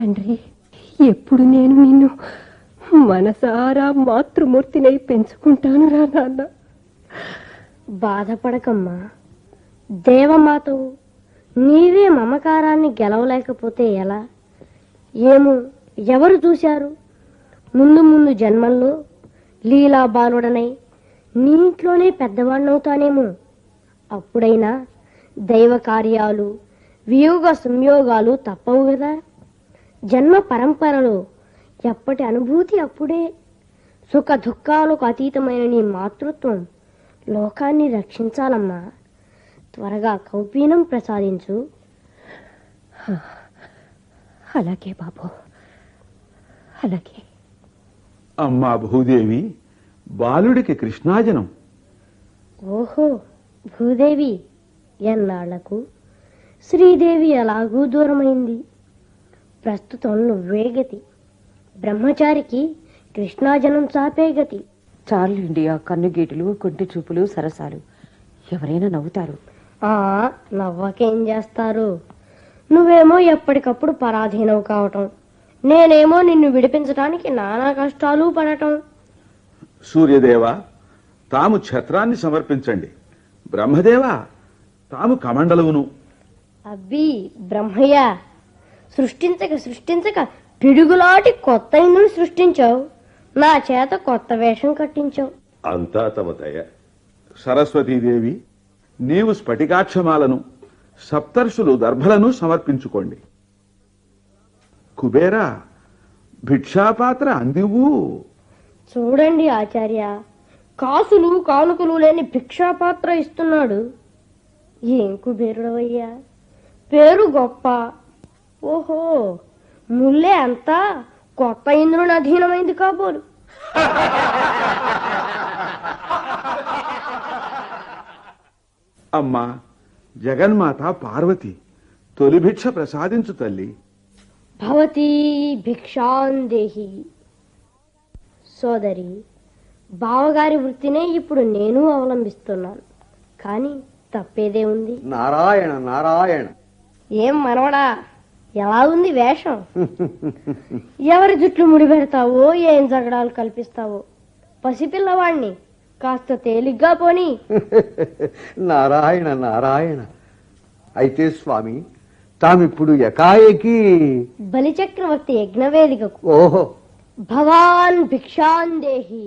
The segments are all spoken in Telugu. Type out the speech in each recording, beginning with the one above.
తండ్రి ఎప్పుడు నేను నిన్ను మనసారా మాతృమూర్తినై పెంచుకుంటాను రా నాన్న బాధపడకమ్మా దేవమాతవు నీవే మమకారాన్ని గెలవలేకపోతే ఎలా ఏమో ఎవరు చూశారు ముందు ముందు జన్మల్లో లీలా బాలుడనై నీ ఇంట్లోనే పెద్దవాడినవుతానేమో అప్పుడైనా దైవ కార్యాలు వియోగ సంయోగాలు తప్పవు కదా జన్మ పరంపరలో ఎప్పటి అనుభూతి అప్పుడే సుఖ దుఃఖాలకు అతీతమైన నీ మాతృత్వం లోకాన్ని రక్షించాలమ్మా త్వరగా కౌపీనం ప్రసాదించు అలాగే బాబు అలాగే అమ్మా భూదేవి బాలుడికి కృష్ణాజనం ఓహో భూదేవి ఎన్నాళ్లకు శ్రీదేవి ఎలాగూ దూరమైంది ప్రస్తుతం నువ్వే గతి బ్రహ్మచారికి కృష్ణాజనం చాపే గతి చాలండి ఆ కన్నుగీటులు కొంటి చూపులు సరసాలు ఎవరైనా నవ్వుతారు ఆ నవ్వకేం చేస్తారు నువ్వేమో ఎప్పటికప్పుడు పరాధీనవు కావటం నేనేమో నిన్ను విడిపించడానికి నానా కష్టాలు పడటం సూర్యదేవ తాము ఛత్రాన్ని సమర్పించండి బ్రహ్మదేవ తాము కమండలువును అబ్బి బ్రహ్మయ్య సృష్టించక సృష్టించక పిడుగులాటి కొత్త ఇందుని సృష్టించావు నా చేత కొత్త వేషం కట్టించావు అంతా తమ దయ సరస్వతీదేవి నీవు స్ఫటికాక్షమాలను సప్తర్షులు దర్భలను సమర్పించుకోండి కుబేరా భిక్షాపాత్ర అందివు చూడండి ఆచార్య కాసులు కానుకలు లేని భిక్షాపాత్ర ఇస్తున్నాడు ఏం కుబేరుడవయ్యా పేరు గొప్ప ఓహో ముల్లే అంతా కొత్త ఇంద్రుని అధీనమైంది కాబోలు అమ్మా జగన్మాత పార్వతి తొలి భిక్ష ప్రసాదించు తల్లి భవతి భిక్షాందేహి సోదరి బావగారి వృత్తినే ఇప్పుడు నేను అవలంబిస్తున్నాను కానీ తప్పేదే ఉంది నారాయణ నారాయణ ఏం మనవడా ఎలా ఉంది వేషం ఎవరి జుట్లు ముడిపెడతావో ఏం జగడాలు కల్పిస్తావో పసిపిల్లవాణ్ణి కాస్త తేలిగ్గా పోని నారాయణ నారాయణ అయితే స్వామి తామిప్పుడు ఎకాఏకి బలిచక్రవర్తి యజ్ఞవేదికకు ఓహో భవాన్ భిక్షాందేహి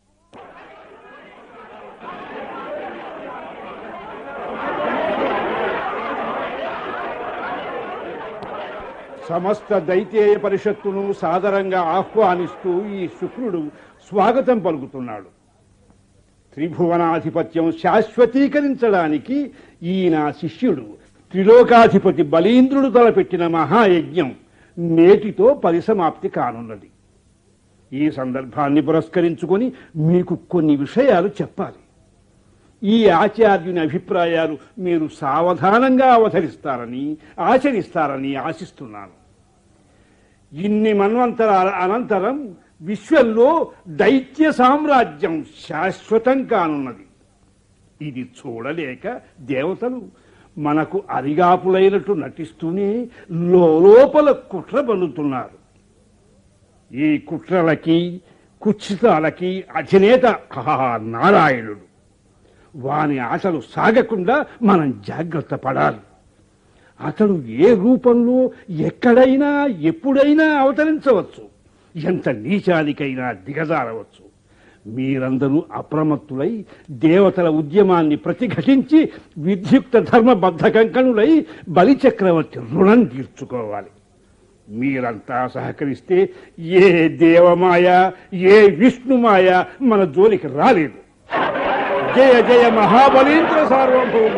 సమస్త దైత్యేయ పరిషత్తును సాదరంగా ఆహ్వానిస్తూ ఈ శుక్రుడు స్వాగతం పలుకుతున్నాడు త్రిభువనాధిపత్యం శాశ్వతీకరించడానికి ఈయన శిష్యుడు త్రిలోకాధిపతి బలీంద్రుడు తలపెట్టిన మహాయజ్ఞం నేటితో పరిసమాప్తి కానున్నది ఈ సందర్భాన్ని పురస్కరించుకొని మీకు కొన్ని విషయాలు చెప్పాలి ఈ ఆచార్యుని అభిప్రాయాలు మీరు సావధానంగా అవతరిస్తారని ఆచరిస్తారని ఆశిస్తున్నాను ఇన్ని మన్వంతరాల అనంతరం విశ్వంలో దైత్య సామ్రాజ్యం శాశ్వతం కానున్నది ఇది చూడలేక దేవతలు మనకు అరిగాపులైనట్టు నటిస్తూనే లోపల కుట్ర పన్నుతున్నారు ఈ కుట్రలకి కుచ్చితాలకి అధినేత ఆ నారాయణుడు వాని ఆటలు సాగకుండా మనం జాగ్రత్త పడాలి అతడు ఏ రూపంలో ఎక్కడైనా ఎప్పుడైనా అవతరించవచ్చు ఎంత నీచానికైనా దిగజారవచ్చు మీరందరూ అప్రమత్తులై దేవతల ఉద్యమాన్ని ప్రతిఘటించి విద్యుక్త ధర్మబద్ధ కంకణులై బలిచక్రవర్తి రుణం తీర్చుకోవాలి మీరంతా సహకరిస్తే ఏ దేవమాయ ఏ విష్ణుమాయ మన జోలికి రాలేదు జయ జయ మహాబలీంద్ర సార్వభౌమ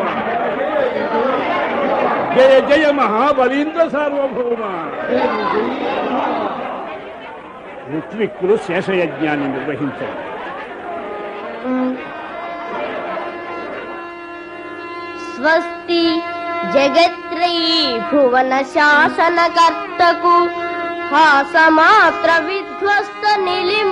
జయ జయ మహాబలీంద్ర సార్వభౌమ ఋత్విక్కులు శేషయజ్ఞాన్ని నిర్వహించారు స్వస్తి జగత్రయీ భువన శాసనకర్తకు హాసమాత్ర విధ్వస్త నిలిమ